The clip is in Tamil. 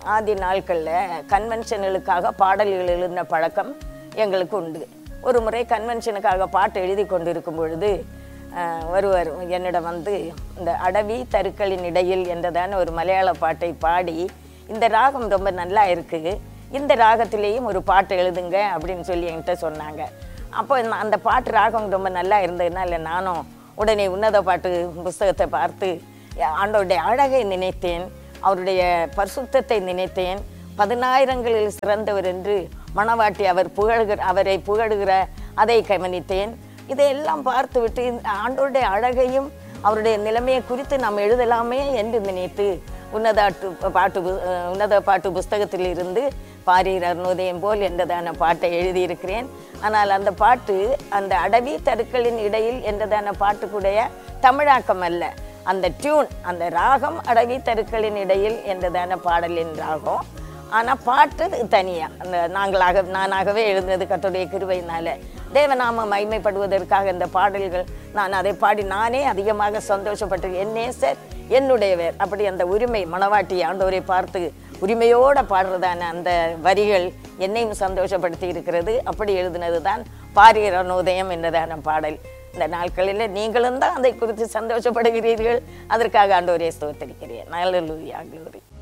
ஆதி நாட்களில் கன்வென்ஷன்களுக்காக பாடல்கள் எழுதின பழக்கம் எங்களுக்கு உண்டு ஒரு முறை கன்வென்ஷனுக்காக பாட்டு எழுதி கொண்டிருக்கும் பொழுது அஹ், ஒருவர் என்னிடம் வந்து இந்த அடவி தருக்களின் இடையில் என்றதான ஒரு மலையாள பாட்டை பாடி இந்த ராகம் ரொம்ப நல்லா இருக்குது இந்த ராகத்திலேயும் ஒரு பாட்டு எழுதுங்க அப்படின்னு சொல்லி என்கிட்ட சொன்னாங்க அப்போ நான் அந்த பாட்டு ராகம் ரொம்ப நல்லா இருந்ததுனால நானும் உடனே உன்னத பாட்டு புஸ்தகத்தை பார்த்து ஆண்டவருடைய அழகை நினைத்தேன் அவருடைய பரிசுத்தத்தை நினைத்தேன் பதினாயிரங்களில் சிறந்தவர் என்று மணவாட்டி அவர் புகழ்கிற அவரை புகழுகிற அதை கவனித்தேன் இதையெல்லாம் பார்த்துவிட்டு இந்த ஆண்டவருடைய அழகையும் அவருடைய நிலைமையை குறித்து நாம் எழுதலாமே என்று நினைத்து உன்னதாட்டு பாட்டு பு- அஹ் உன்னத பாட்டு புஸ்தகத்தில் இருந்து பாரீர் அருணோதயம் போல் என்றதான பாட்டை எழுதியிருக்கிறேன் ஆனால் அந்த பாட்டு அந்த அடவி தருக்களின் இடையில் என்றதான பாட்டுக்குடைய தமிழாக்கம் அல்ல அந்த டியூன் அந்த ராகம் அடவி தருக்களின் இடையில் என்றதான பாடலின் ராகம் ஆனால் பாட்டு தனியா அந்த நாங்களாக நானாகவே எழுந்தது கர்த்தருடைய கிருபையினால தேவநாமம் மைமைப்படுவதற்காக இந்த பாடல்கள் நான் அதை பாடி நானே அதிகமாக சந்தோஷப்பட்டு என் நேசர் என்னுடையவர் அப்படி அந்த உரிமை மணவாட்டி ஆண்டவரை பார்த்து உரிமையோட பாடுறதான அந்த வரிகள் என்னையும் சந்தோஷப்படுத்தி இருக்கிறது அப்படி எழுதினது தான் பாரியர் அருணோதயம் என்றதான பாடல் இந்த நாட்களில் நீங்களும் தான் அதை குறித்து சந்தோஷப்படுகிறீர்கள் அதற்காக ஆண்டவரே ஸ்தோத்தரிக்கிறேன் நல்ல லூயா glory